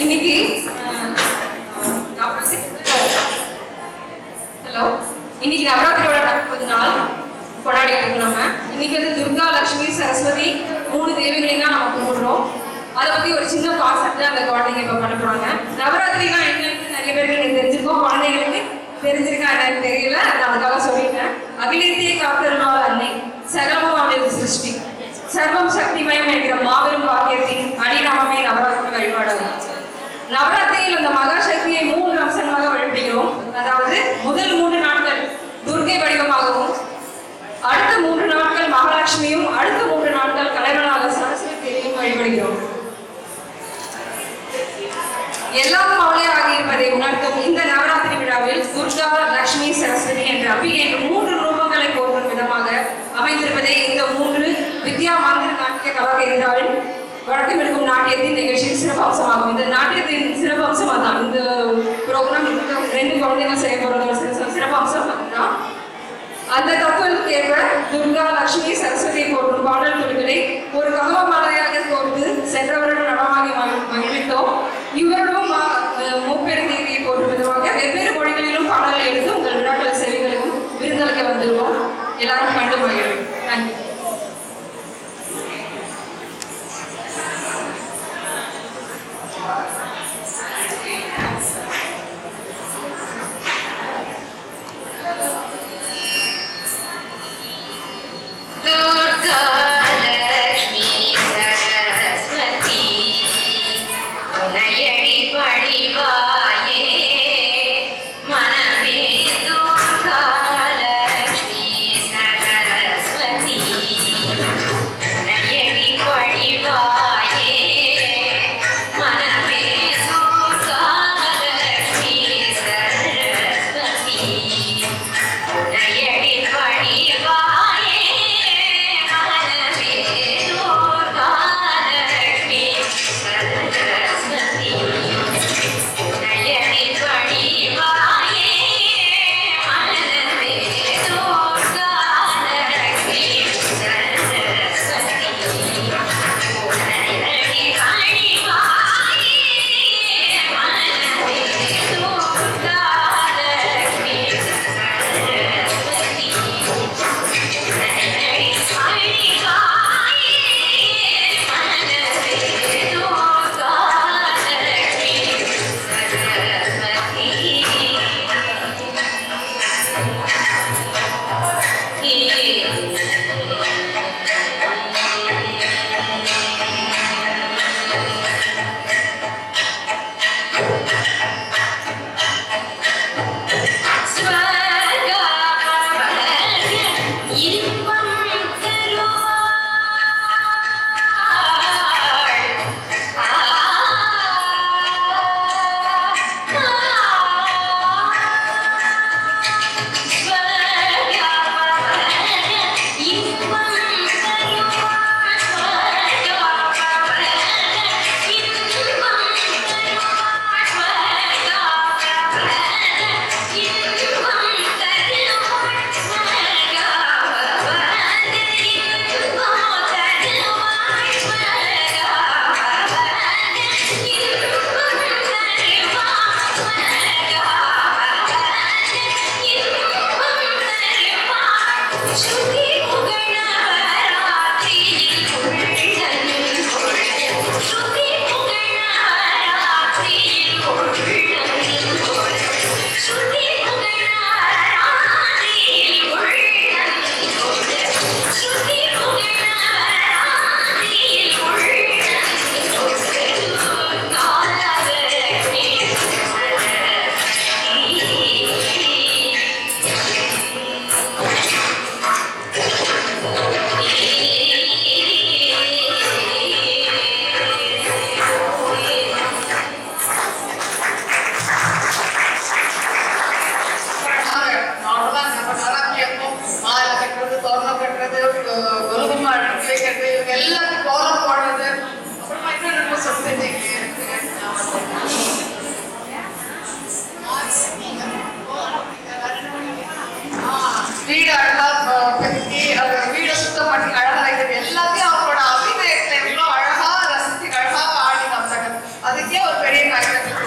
இன்னைக்கு ஹலோ இன்னைக்கு நவராத்திரியோட நாற்பது நாள் கொண்டாடிட்டு இருக்கோம் நம்ம இன்னைக்கு வந்து துர்கா லட்சுமி சரஸ்வதி மூணு தேவிகளையும் தான் நம்ம கும்பிடுறோம் அதை பத்தி ஒரு சின்ன கான்செப்ட் அந்த குழந்தைங்க இப்ப பண்ண போறாங்க நவராத்திரினா என்னன்னு நிறைய பேருக்கு எனக்கு தெரிஞ்சிருக்கோம் குழந்தைங்களுக்கு தெரிஞ்சிருக்கா என்னன்னு தெரியல நான் அதுக்காக சொல்லிட்டேன் அகிலத்தையே காத்தருளால் அன்னை சகலமும் அவளது சிருஷ்டி சர்வம் சக்திமயம் என்கிற மாபெரும் வாக்கியத்தின் அடிநாமமே நவராத்திரி வழிபாடாகும் நவராத்திரியில் அந்த மகா சக்தியை மூன்று அம்சங்களாக வழிபடுகிறோம் அதாவது முதல் மூன்று நாட்கள் துர்கை வடிவமாகவும் அடுத்த மூன்று நாட்கள் மகாலட்சுமியும் அடுத்த மூன்று நாட்கள் கலைவனாக சரஸ்வதியையும் வழிபடுகிறோம் எல்லாம் அவளே ஆகியிருப்பதை உணர்த்தும் இந்த நவராத்திரி விழாவில் துர்கா லட்சுமி சரஸ்வதி என்ற அம்பிகை மூன்று ரூபங்களை போற்றும் விதமாக அமைந்திருப்பதை இந்த மூன்று வித்யா மந்திர நாட்டிய கலாகேந்திராவின் வழக்கம் இருக்கும் நாட்டியத்தின் நிகழ்ச்சியின் சிறப்பம்சமாகும் இந்த நாட்டியத்தின் சிறப்பம்சம் அதான் இந்த ப்ரோக்ராம் இந்த ரெண்டு குழந்தைங்க செய்ய போறதோட சிற- சிறப்பம்சம் அதுதான் அந்த தத்துவத்துக்கு ஏற்ப துர்கா லட்சுமி சரஸ்வதி போற்றும் பாடல் துளிகளை ஒரு ககவ மாலையாக கோர்த்து சென்ற வருடம் நடமாகி மகி- மகிழ்வித்தோம் இவர்களும் மூப்பெரு தேவியை போற்றும் விதமாக வெவ்வேறு மொழிகளிலும் பாடல்கள் எடுத்து உங்கள் விழாக்களை செவிகளுக்கும் விருந்தளிக்க வந்துள்ளோம் எல்லாரும் கண்டு மகிழும் நன்றி दुर्गा लक्ष्मी सरस्वती உனையடி பணிவாயே மனமே துர்கா லக்ஷ்மி சரஸ்வதி உனையடி பணிவாயே மனமே துர்கா லக்ஷ்மி சரஸ்வதி உனையடி பணிவாயே மனமே துர்கா லக்ஷ்மி சரஸ்வதி உனையடி பணிவாயே மனமே துர்கா லக்ஷ்மி சரஸ்வதி உனையடி பணிவாயே மனமே துர்கா லக்ஷ்மி சரஸ்வதி இன்பம் தருவாய் வித்யா ஒரு பெரிய காரணம்